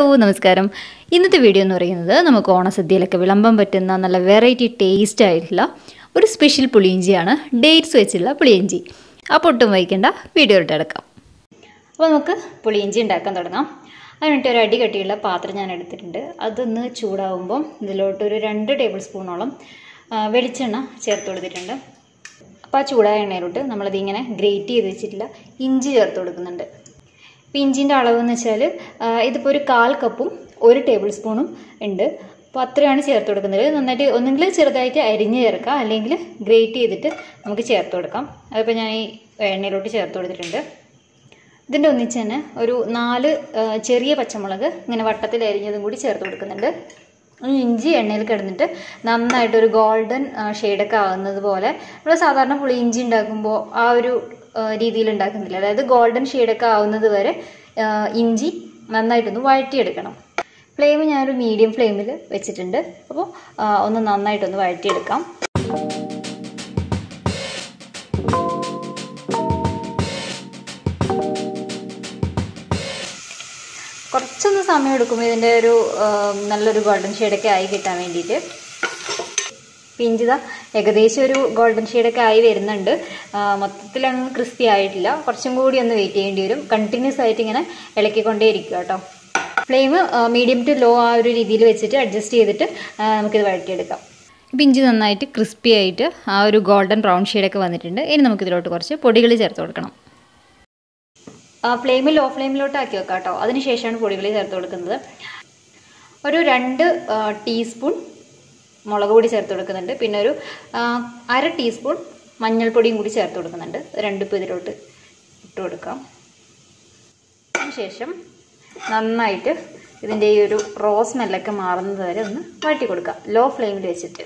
നമസ്കാരം ഇന്നത്തെ വീഡിയോ എന്ന് പറയുന്നത് നമുക്ക് ഓണസദ്യയിലൊക്കെ വിളമ്പാൻ പറ്റുന്ന നല്ല വെറൈറ്റി ടേസ്റ്റ് ആയിട്ടുള്ള ഒരു സ്പെഷ്യൽ പുളിയിഞ്ചിയാണ് ഡേറ്റ്സ് വെച്ചുള്ള പുളിയിഞ്ചി അപ്പോൾ ഒട്ടും വൈകേണ്ട വീഡിയോ ഇട്ട് എടുക്കാം അപ്പോൾ നമുക്ക് പുളിയിഞ്ചി ഉണ്ടാക്കാൻ തുടങ്ങാം അതിനായിട്ട് ഒരു അടി കട്ടിയുള്ള പാത്രം ഞാൻ എടുത്തിട്ടുണ്ട് അതൊന്ന് ചൂടാവുമ്പം ഇതിലോട്ട് ഒരു രണ്ട് ടേബിൾ സ്പൂണോളം ആ, വെളിച്ചെണ്ണ ചേർത്ത് കൊടുത്തിട്ടുണ്ട് അപ്പോൾ ആ ചൂടായ എണ്ണയിലോട്ട് നമ്മളത് ഇങ്ങനെ ഗ്രേറ്റ് ചെയ്ത് വെച്ചിട്ടില്ല ഇഞ്ചി ചേർത്ത് കൊടുക്കുന്നുണ്ട് അപ്പോൾ ഇഞ്ചിൻ്റെ അളവ് എന്ന് വെച്ചാൽ ഇതിപ്പോൾ ഒരു കാൽ കപ്പും ഒരു ടേബിൾ സ്പൂണും ഉണ്ട് അപ്പോൾ അത്രയാണ് ചേർത്ത് കൊടുക്കുന്നത് നന്നായിട്ട് ഒന്നെങ്കിൽ ചെറുതായിട്ട് അരിഞ്ഞ് ചേർക്കാം അല്ലെങ്കിൽ ഗ്രേറ്റ് ചെയ്തിട്ട് നമുക്ക് ചേർത്ത് കൊടുക്കാം അതിപ്പോൾ ഞാൻ ഈ എണ്ണയിലോട്ട് ചേർത്ത് കൊടുത്തിട്ടുണ്ട് ഇതിൻ്റെ ഒന്നിച്ച് തന്നെ ഒരു നാല് ആ, ചെറിയ പച്ചമുളക് ഇങ്ങനെ വട്ടത്തിൽ അരിഞ്ഞതും കൂടി ചേർത്ത് കൊടുക്കുന്നുണ്ട് ഈ ഇഞ്ചി എണ്ണയിൽ കിടന്നിട്ട് നന്നായിട്ട് ഒരു ഗോൾഡൻ ഷെയ്ഡൊക്കെ ആകുന്നത് പോലെ നമ്മൾ സാധാരണ പുളി ഇഞ്ചി ഉണ്ടാക്കുമ്പോൾ ആ ഒരു ആ, രീതിയിൽ ഉണ്ടാക്കുന്നില്ല അതായത് ഗോൾഡൻ ഷെയ്ഡൊക്കെ ആവുന്നത് വരെ ആ, ഇഞ്ചി നന്നായിട്ടൊന്ന് വഴറ്റിയെടുക്കണം ഫ്ലെയിം ഞാനൊരു മീഡിയം ഫ്ലെയിമിൽ വെച്ചിട്ടുണ്ട് അപ്പോൾ ആ, ഒന്ന് നന്നായിട്ടൊന്ന് വഴറ്റിയെടുക്കാം കുറച്ചൊന്ന് സമയം എടുക്കും ഇതിൻ്റെ ഒരു ആ, നല്ലൊരു ഗോൾഡൻ ഷെയ്ഡൊക്കെ ആയി കിട്ടാൻ വേണ്ടിയിട്ട് പിഞ്ചിത ഏകദേശം ഒരു ഗോൾഡൻ ഷെയ്ഡൊക്കെ ആയി വരുന്നുണ്ട് ആ, മൊത്തത്തിലൊന്നും ക്രിസ്പി ആയിട്ടില്ല കുറച്ചും കൂടി ഒന്ന് വെയിറ്റ് ചെയ്യേണ്ടി വരും കണ്ടിന്യൂസ് ആയിട്ട് ഇങ്ങനെ ഇളക്കിക്കൊണ്ടേ ഇരിക്കുക കേട്ടോ ഫ്ലെയിം മീഡിയം ടു ലോ ആ ഒരു രീതിയിൽ വെച്ചിട്ട് അഡ്ജസ്റ്റ് ചെയ്തിട്ട് ആ, നമുക്കിത് വഴറ്റിയെടുക്കാം ഇപ്പം ഇഞ്ചി നന്നായിട്ട് ക്രിസ്പി ആയിട്ട് ആ ഒരു ഗോൾഡൻ ബ്രൗൺ ഷെയ്ഡൊക്കെ വന്നിട്ടുണ്ട് ഇനി നമുക്കിതിലോട്ട് കുറച്ച് പൊടികൾ ചേർത്ത് കൊടുക്കണം ഫ്ലെയിം ലോ ഫ്ലെയിമിലോട്ട് ആക്കി വെക്കാം കേട്ടോ അതിനുശേഷമാണ് പൊടികൾ ചേർത്ത് കൊടുക്കുന്നത് ഒരു രണ്ട് ആ, ടീസ്പൂൺ മുളക് പൊടി ചേർത്ത് കൊടുക്കുന്നുണ്ട് പിന്നെ ഒരു ആ, അര ടീസ്പൂൺ മഞ്ഞൾപ്പൊടിയും കൂടി ചേർത്ത് കൊടുക്കുന്നുണ്ട് രണ്ടിപ്പോൾ ഇതിലോട്ട് ഇട്ട് കൊടുക്കാം അതിനുശേഷം നന്നായിട്ട് ഇതിൻ്റെ ഈ ഒരു റോസ് സ്മെല്ലൊക്കെ മാറുന്നത് വരെ ഒന്ന് വഴറ്റി കൊടുക്കാം ലോ ഫ്ലെയിമിൽ വെച്ചിട്ട്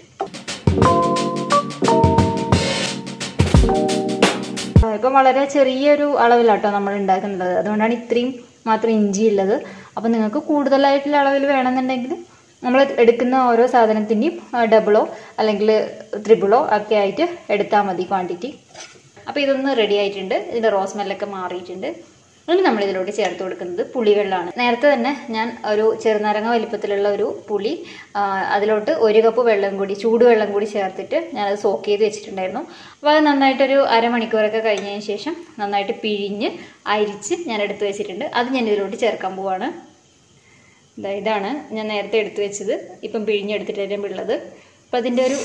ആ, ഇപ്പം വളരെ ചെറിയൊരു അളവിലാട്ടോ നമ്മൾ ഉണ്ടാക്കുന്നത് അതുകൊണ്ടാണ് ഇത്രയും മാത്രം ഇഞ്ചി ഉള്ളത് അപ്പം നിങ്ങൾക്ക് കൂടുതലായിട്ടുള്ള അളവിൽ വേണമെന്നുണ്ടെങ്കിൽ നമ്മൾ എടുക്കുന്ന ഓരോ സാധനത്തിൻ്റെയും ഡബിളോ അല്ലെങ്കിൽ ത്രിബിളോ ഒക്കെ ആയിട്ട് എടുത്താൽ മതി ക്വാണ്ടിറ്റി അപ്പോൾ ഇതൊന്ന് റെഡി ആയിട്ടുണ്ട് ഇതിൻ്റെ റോസ് സ്മെല്ലൊക്കെ മാറിയിട്ടുണ്ട് ഇനി നമ്മൾ ഇതിലോട്ട് ചേർത്ത് കൊടുക്കുന്നത് പുളിവെള്ളമാണ് നേരത്തെ തന്നെ ഞാൻ ഒരു ചെറുനാരങ്ങ വലിപ്പത്തിലുള്ള ഒരു പുളി ആ, അതിലോട്ട് ഒരു കപ്പ് വെള്ളം കൂടി ചൂടുവെള്ളം കൂടി ചേർത്തിട്ട് ഞാനത് സോക്ക് ചെയ്ത് വെച്ചിട്ടുണ്ടായിരുന്നു അപ്പോൾ അത് നന്നായിട്ടൊരു അരമണിക്കൂറൊക്കെ കഴിഞ്ഞതിന് ശേഷം നന്നായിട്ട് പിഴിഞ്ഞ് അരിച്ച് ഞാൻ എടുത്ത് വെച്ചിട്ടുണ്ട് അത് ഞാൻ ഇതിലോട്ട് ചേർക്കാൻ പോവാണ് ദാ ഇതാണ് ഞാൻ നേരത്തെ എടുത്തു വെച്ചത് ഇപ്പം പിഴിഞ്ഞെടുത്തിട്ട് ഉള്ളത് അപ്പം അതിൻ്റെ ഒരു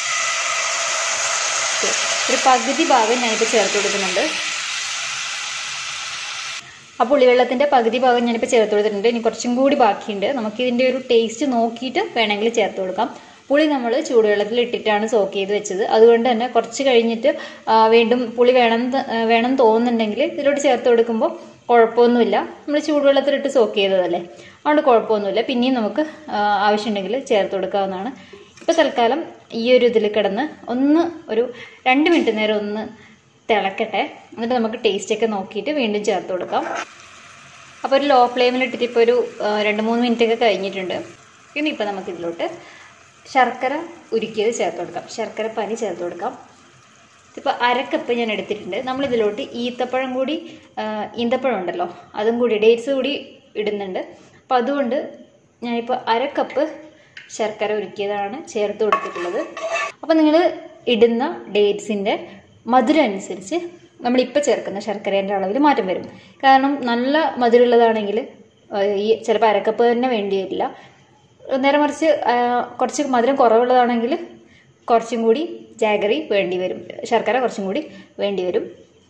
ഒരു പകുതി ഭാഗം ഞാനിപ്പോൾ ചേർത്ത് കൊടുക്കുന്നുണ്ട് ആ പുളിവെള്ളത്തിൻ്റെ പകുതി ഭാഗം ഞാനിപ്പോൾ ചേർത്ത് കൊടുത്തിട്ടുണ്ട് ഇനി കുറച്ചും കൂടി ബാക്കിയുണ്ട് നമുക്ക് ഇതിൻ്റെ ഒരു ടേസ്റ്റ് നോക്കിയിട്ട് വേണമെങ്കിൽ ചേർത്ത് കൊടുക്കാം പുളി നമ്മൾ ചൂടുവെള്ളത്തിൽ ഇട്ടിട്ടാണ് സോക്ക് ചെയ്ത് വെച്ചത് അതുകൊണ്ട് തന്നെ കുറച്ച് കഴിഞ്ഞിട്ട് ആ, വീണ്ടും പുളി വേണം ത- ആ, വേണം തോന്നുന്നുണ്ടെങ്കിൽ ഇതിലോട്ട് ചേർത്ത് കൊടുക്കുമ്പോൾ കുഴപ്പമൊന്നുമില്ല നമ്മൾ ചൂടുവെള്ളത്തിലിട്ട് സോക്ക് ചെയ്തതല്ലേ അതുകൊണ്ട് കുഴപ്പമൊന്നുമില്ല പിന്നെയും നമുക്ക് ആ, ആവശ്യമുണ്ടെങ്കിൽ ചേർത്ത് കൊടുക്കാവുന്നതാണ് ഇപ്പോൾ തൽക്കാലം ഈ ഒരു ഇതിൽ കിടന്ന് ഒന്ന് ഒരു രണ്ട് മിനിറ്റ് നേരം ഒന്ന് തിളക്കട്ടെ എന്നിട്ട് നമുക്ക് ടേസ്റ്റ് ഒക്കെ നോക്കിയിട്ട് വീണ്ടും ചേർത്ത് കൊടുക്കാം അപ്പോൾ ഒരു ലോ ഫ്ലെയിമിൽ ഇട്ടിട്ട് ഇപ്പോൾ ഒരു ആ, രണ്ട് മൂന്ന് മിനിറ്റ് ഒക്കെ കഴിഞ്ഞിട്ടുണ്ട് ഇനി ഇപ്പോൾ നമുക്ക് ഇതിലോട്ട് ശർക്കര ഉരുക്കിയത് ചേർത്ത് കൊടുക്കാം ശർക്കര പനി ചേർത്ത് കൊടുക്കാം ഇപ്പോൾ അരക്കപ്പ് ഞാൻ എടുത്തിട്ടുണ്ട് നമ്മൾ ഇതിലോട്ട് ഈത്തപ്പഴം കൂടി ആ, ഈന്തപ്പഴം ഉണ്ടല്ലോ അതും കൂടി ഡേറ്റ്സ് കൂടി ഇടുന്നുണ്ട് അപ്പോൾ അതുകൊണ്ട് ഞാനിപ്പോൾ അരക്കപ്പ് ശർക്കര ഉരുക്കിയതാണ് ചേർത്ത് കൊടുത്തിട്ടുള്ളത് അപ്പോൾ നിങ്ങൾ ഇടുന്ന ഡേറ്റ്സിൻ്റെ മധുരം അനുസരിച്ച് നമ്മളിപ്പോൾ ചേർക്കുന്ന ശർക്കരേൻ്റെ അളവിൽ മാറ്റം വരും കാരണം നല്ല മധുരമുള്ളതാണെങ്കിൽ ആ, ഈ ചിലപ്പോൾ അരക്കപ്പ് തന്നെ വേണ്ടി വരില്ല നേരെ മറിച്ച് ആ, കുറച്ച് മധുരം കുറവുള്ളതാണെങ്കിൽ കുറച്ചും കൂടി ജാഗറി വേണ്ടി വരും ശർക്കര കുറച്ചും കൂടി വേണ്ടി വരും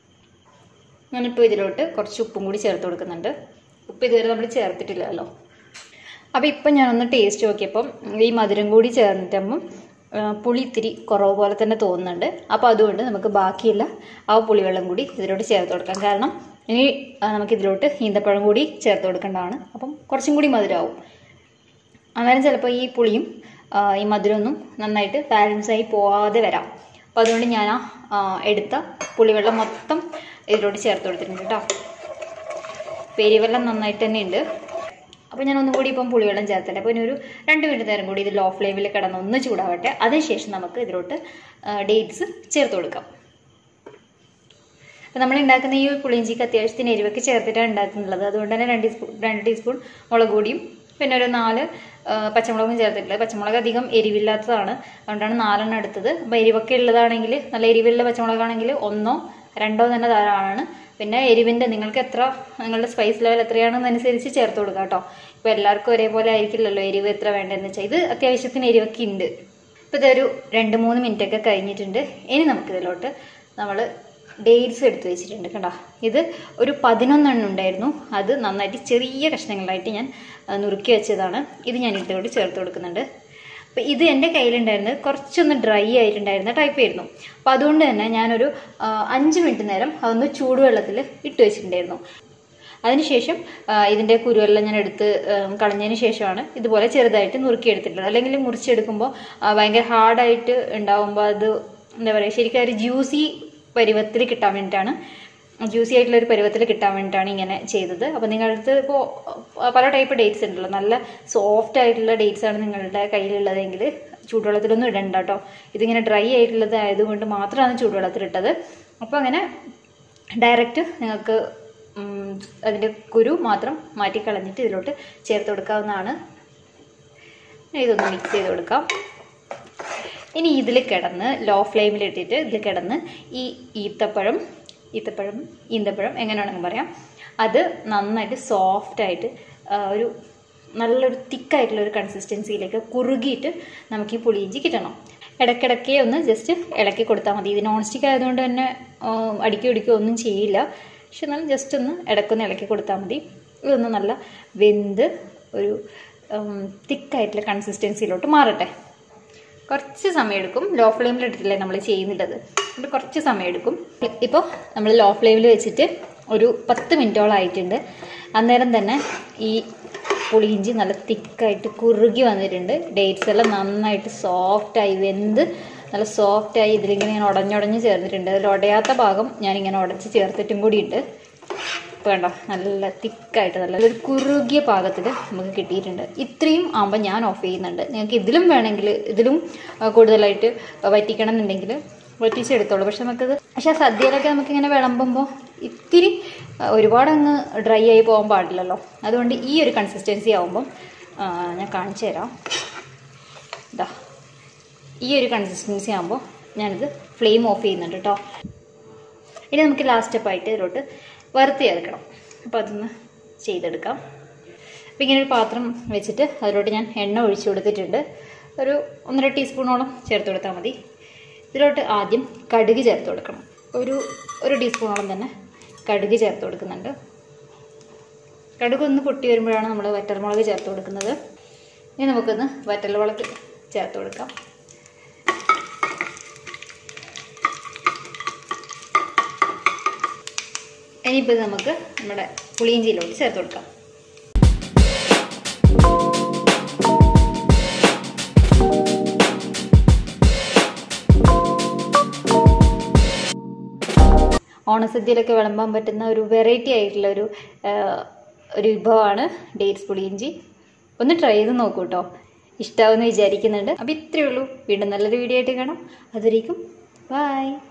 ഞാനിപ്പോൾ ഇതിലോട്ട് കുറച്ച് ഉപ്പും കൂടി ചേർത്ത് കൊടുക്കുന്നുണ്ട് ഉപ്പ് ഇതുവരെ നമ്മൾ ചേർത്തിട്ടില്ലല്ലോ അപ്പോൾ ഇപ്പം ഞാനൊന്ന് ടേസ്റ്റ് നോക്കിയപ്പം ഈ മധുരം കൂടി ചേർന്നിട്ടപ്പം ആ, പുളി ഇത്തിരി കുറവ് പോലെ തന്നെ തോന്നുന്നുണ്ട് അപ്പോൾ അതുകൊണ്ട് നമുക്ക് ബാക്കിയുള്ള ആ പുളിവെള്ളം കൂടി ഇതിലോട്ട് ചേർത്ത് കൊടുക്കാം കാരണം ഇനി ആ, നമുക്ക് ഇതിലോട്ട് ഈന്തപ്പഴം കൂടി ചേർത്ത് കൊടുക്കേണ്ടതാണ് അപ്പം കുറച്ചും കൂടി മധുരമാവും അന്നേരം ചിലപ്പോൾ ഈ പുളിയും ആ, ഈ മധുരമൊന്നും നന്നായിട്ട് ബാലൻസ് ആയി പോവാതെ വരാം അപ്പോൾ അതുകൊണ്ട് ഞാൻ ആ ആ, എടുത്ത പുളിവെള്ളം മൊത്തം ഇതിലോട്ട് ചേർത്ത് കൊടുത്തിട്ടുണ്ട് കേട്ടോ പെരിവെള്ളം നന്നായിട്ട് തന്നെ ഉണ്ട് അപ്പോൾ ഞാൻ ഒന്നും കൂടി ഇപ്പം പുളിവെള്ളം ചേർത്തില്ല അപ്പോൾ ഇനി ഒരു രണ്ട് മിനിറ്റ് നേരം കൂടി ഇത് ലോ ഫ്ലെയിമിൽ കിടന്ന് ഒന്ന് ചൂടാവട്ടെ അതിനുശേഷം നമുക്ക് ഇതിലോട്ട് ഡേറ്റ്സ് ചേർത്ത് കൊടുക്കാം അപ്പോൾ നമ്മൾ ഉണ്ടാക്കുന്ന ഈ പുളിയിഞ്ചിക്ക് അത്യാവശ്യത്തിന് എരിവൊക്കെ ചേർത്തിട്ടാണ് ഉണ്ടാക്കുന്നുള്ളത് അതുകൊണ്ട് തന്നെ രണ്ട് ടീസ്പൂൺ രണ്ട് ടീസ്പൂൺ മുളക് പൊടിയും പിന്നെ ഒരു നാല് ആ, പച്ചമുളകും ചേർത്തിട്ടുള്ളത് പച്ചമുളക് അധികം എരിവില്ലാത്തതാണ് അതുകൊണ്ടാണ് നാലെണ്ണം എടുത്തത് അപ്പോൾ എരിവൊക്കെ ഉള്ളതാണെങ്കിൽ നല്ല എരിവുള്ള പച്ചമുളകാണെങ്കിൽ ഒന്നോ രണ്ടോ തന്നെ ധാരാളമാണ് പിന്നെ എരിവിൻ്റെ നിങ്ങൾക്ക് എത്ര നിങ്ങളുടെ സ്പൈസ് ലെവൽ എത്രയാണെന്നനുസരിച്ച് ചേർത്ത് കൊടുക്കുക കേട്ടോ ഇപ്പോൾ എല്ലാവർക്കും ഒരേപോലെ ആയിരിക്കില്ലല്ലോ എരിവ് എത്ര വേണ്ടതെന്ന് വെച്ചാൽ ഇത് അത്യാവശ്യത്തിന് എരിവൊക്കെ ഉണ്ട് ഇപ്പോൾ ഇതൊരു രണ്ട് മൂന്ന് മിനിറ്റ് ഒക്കെ കഴിഞ്ഞിട്ടുണ്ട് ഇനി നമുക്കിതിലോട്ട് നമ്മൾ ഡേറ്റ്സ് എടുത്ത് വെച്ചിട്ടുണ്ട് കണ്ടോ ഇത് ഒരു പതിനൊന്നെണ്ണം ഉണ്ടായിരുന്നു അത് നന്നായിട്ട് ചെറിയ കഷ്ണങ്ങളായിട്ട് ഞാൻ ആ, നുറുക്കി വെച്ചതാണ് ഇത് ഞാൻ ഇതിലോട്ട് ചേർത്ത് കൊടുക്കുന്നുണ്ട് അപ്പോൾ ഇത് എൻ്റെ കയ്യിലുണ്ടായിരുന്നത് കുറച്ചൊന്ന് ഡ്രൈ ആയിട്ടുണ്ടായിരുന്ന ടൈപ്പ് ആയിരുന്നു അപ്പോൾ അതുകൊണ്ട് തന്നെ ഞാനൊരു ആ, അഞ്ച് മിനിറ്റ് നേരം അതൊന്ന് ചൂടുവെള്ളത്തിൽ ഇട്ട് വെച്ചിട്ടുണ്ടായിരുന്നു അതിനുശേഷം ആ, ഇതിൻ്റെ കുരുവെല്ലാം ഞാൻ എടുത്ത് ആ, കളഞ്ഞതിന് ശേഷമാണ് ഇതുപോലെ ചെറുതായിട്ട് നുറുക്കിയെടുത്തിട്ടുള്ളത് അല്ലെങ്കിൽ മുറിച്ചെടുക്കുമ്പോൾ ആ, ഭയങ്കര ഹാർഡായിട്ട് ഉണ്ടാവുമ്പോൾ അത് എന്താ പറയുക ശരിക്കും ഒരു ജ്യൂസി പരുവത്തിൽ കിട്ടാൻ വേണ്ടിയിട്ടാണ് ജ്യൂസി ആയിട്ടുള്ള ഒരു പരുവത്തിൽ കിട്ടാൻ വേണ്ടിയിട്ടാണ് ഇങ്ങനെ ചെയ്തത് അപ്പോൾ നിങ്ങളുടെ അടുത്ത് ഇപ്പോൾ പല ടൈപ്പ് ഡേറ്റ്സ് ഉണ്ടല്ലോ നല്ല സോഫ്റ്റ് ആയിട്ടുള്ള ഡേറ്റ്സ് ആണ് നിങ്ങളുടെ കയ്യിലുള്ളതെങ്കിൽ ചൂടുവെള്ളത്തിലൊന്നും ഇടണ്ട കേട്ടോ ഇതിങ്ങനെ ഡ്രൈ ആയിട്ടുള്ളത് ആയതുകൊണ്ട് മാത്രമാണ് ചൂടുവെള്ളത്തിലിട്ടത് അപ്പോൾ അങ്ങനെ ഡയറക്റ്റ് നിങ്ങൾക്ക് ഉം, അതിൻ്റെ കുരു മാത്രം മാറ്റി കളഞ്ഞിട്ട് ഇതിലോട്ട് ചേർത്ത് കൊടുക്കാവുന്നതാണ് ഇനി ഇതൊന്ന് മിക്സ് ചെയ്ത് കൊടുക്കാം ഇനി ഇതിൽ കിടന്ന് ലോ ഫ്ലെയിമിൽ ഇട്ടിട്ട് ഇതിൽ കിടന്ന് ഈ ഈത്തപ്പഴം ഈത്തപ്പഴം ഈന്തപ്പഴം എങ്ങനെ വേണമെങ്കിൽ പറയാം അത് നന്നായിട്ട് സോഫ്റ്റായിട്ട് ഒരു നല്ലൊരു തിക്കായിട്ടുള്ള ഒരു കൺസിസ്റ്റൻസിയിലേക്ക് കുറുകിയിട്ട് നമുക്ക് ഈ പുളിയിഞ്ചി കിട്ടണം ഇടയ്ക്കിടയ്ക്ക് ഒന്ന് ജസ്റ്റ് ഇളക്കി കൊടുത്താൽ മതി ഇത് നോൺ സ്റ്റിക്ക് ആയതുകൊണ്ട് തന്നെ ആ, അടിക്കി ഒടിക്കുകയോ ഒന്നും ചെയ്യില്ല പക്ഷെ എന്നാലും ജസ്റ്റ് ഒന്ന് ഇടയ്ക്കൊന്ന് ഇളക്കി കൊടുത്താൽ മതി ഇതൊന്ന് നല്ല വെന്ത് ഒരു തിക്കായിട്ടുള്ള കൺസിസ്റ്റൻസിയിലോട്ട് മാറട്ടെ കുറച്ച് സമയമെടുക്കും ലോ ഫ്ലെയിമിൽ ഇട്ടിട്ടില്ലേ നമ്മൾ ചെയ്യുന്നുള്ളത് അതുകൊണ്ട് കുറച്ച് സമയമെടുക്കും ഇപ്പോൾ നമ്മൾ ലോ ഫ്ലെയിമിൽ വെച്ചിട്ട് ഒരു പത്ത് മിനിറ്റോളം ആയിട്ടുണ്ട് അന്നേരം തന്നെ ഈ പുളിയിഞ്ചി നല്ല തിക്കായിട്ട് കുറുകി വന്നിട്ടുണ്ട് ഡേറ്റ്സ് എല്ലാം നന്നായിട്ട് സോഫ്റ്റായി വെന്ത് നല്ല സോഫ്റ്റായി ഇതിലിങ്ങനെ ഇങ്ങനെ ഉടഞ്ഞുടഞ്ഞ് ചേർന്നിട്ടുണ്ട് അതിൽ ഉടയാത്ത ഭാഗം ഞാനിങ്ങനെ ഉടച്ച് ചേർത്തിട്ടും കൂടിയുണ്ട് ഇപ്പോൾ കണ്ടോ നല്ല തിക്കായിട്ട് നല്ല ഒരു കുറുകിയ പാകത്തിൽ നമുക്ക് കിട്ടിയിട്ടുണ്ട് ഇത്രയും ആകുമ്പോൾ ഞാൻ ഓഫ് ചെയ്യുന്നുണ്ട് നിങ്ങൾക്ക് ഇതിലും വേണമെങ്കിൽ ഇതിലും ആ, കൂടുതലായിട്ട് വറ്റിക്കണം എന്നുണ്ടെങ്കിൽ വറ്റിച്ചെടുത്തോളൂ പക്ഷെ നമുക്കത് പക്ഷെ ആ സദ്യയിലൊക്കെ നമുക്കിങ്ങനെ വിളമ്പുമ്പോൾ ഇത്തിരി ആ, ഒരുപാട് അങ്ങ് ഡ്രൈ ആയി പോകാൻ പാടില്ലല്ലോ അതുകൊണ്ട് ഈ ഒരു കൺസിസ്റ്റൻസി ആകുമ്പം ആ, ഞാൻ കാണിച്ചു തരാം ഇതാ ഈ ഒരു കൺസിസ്റ്റൻസി ആകുമ്പോൾ ഞാനിത് ഫ്ലെയിം ഓഫ് ചെയ്യുന്നുണ്ട് കേട്ടോ ഇനി നമുക്ക് ലാസ്റ്റ് സ്റ്റെപ്പായിട്ട് ഇതിലോട്ട് വറുത്ത് ചേർക്കണം അപ്പോൾ അതൊന്ന് ചെയ്തെടുക്കാം അപ്പോൾ ഇങ്ങനെ ഒരു പാത്രം വെച്ചിട്ട് അതിലോട്ട് ഞാൻ എണ്ണ ഒഴിച്ചു കൊടുത്തിട്ടുണ്ട് ഒരു ഒന്നര ടീസ്പൂണോളം ചേർത്ത് കൊടുത്താൽ മതി ഇതിലോട്ട് ആദ്യം കടുക് ചേർത്ത് കൊടുക്കണം ഒരു ഒരു ടീസ്പൂണോളം തന്നെ കടുക് ചേർത്ത് കൊടുക്കുന്നുണ്ട് കടുക് ഒന്ന് പൊട്ടി വരുമ്പോഴാണ് നമ്മൾ വറ്റൽമുളക് ചേർത്ത് കൊടുക്കുന്നത് ഇനി നമുക്കൊന്ന് വറ്റൽമുളക് ചേർത്ത് കൊടുക്കാം ഇനിയിപ്പോൾ ഇത് നമുക്ക് നമ്മുടെ പുളിയിഞ്ചിയിലോട്ട് ചേർത്ത് കൊടുക്കാം ഓണസദ്യയിലൊക്കെ വിളമ്പാൻ പറ്റുന്ന ഒരു വെറൈറ്റി ആയിട്ടുള്ള ഒരു ആ, ഒരു വിഭവമാണ് ഡേറ്റ്സ് പുളിയിഞ്ചി ഒന്ന് ട്രൈ ചെയ്ത് നോക്കൂ കേട്ടോ ഇഷ്ടമാവുമെന്ന് വിചാരിക്കുന്നുണ്ട് അപ്പോൾ ഇത്രയേ ഉള്ളൂ വീണ്ടും നല്ലൊരു വീഡിയോ ആയിട്ട് കാണാം അതുവരേക്കും ബൈ